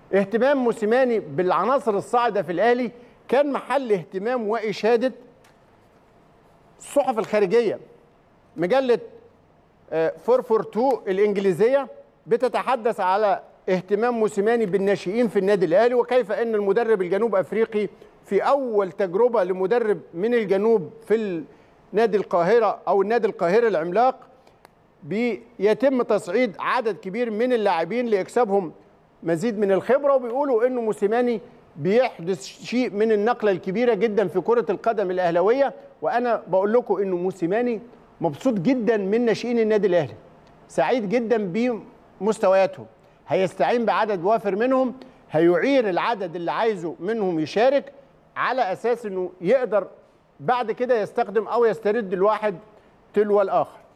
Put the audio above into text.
اهتمام موسيماني بالعناصر الصاعده في الاهلي كان محل اهتمام واشاده الصحف الخارجيه مجله 442 الانجليزيه بتتحدث على اهتمام موسيماني بالناشئين في النادي الاهلي وكيف ان المدرب الجنوب افريقي في اول تجربه لمدرب من الجنوب في نادي القاهره او النادي القاهره العملاق بيتم تصعيد عدد كبير من اللاعبين لاكسابهم مزيد من الخبره وبيقولوا انه موسيماني بيحدث شيء من النقله الكبيره جدا في كره القدم الاهلاويه وانا بقول لكم انه موسيماني مبسوط جدا من ناشئين النادي الاهلي سعيد جدا بمستوياتهم هيستعين بعدد وافر منهم هيعير العدد اللي عايزه منهم يشارك على اساس انه يقدر بعد كده يستخدم او يسترد الواحد تلو الاخر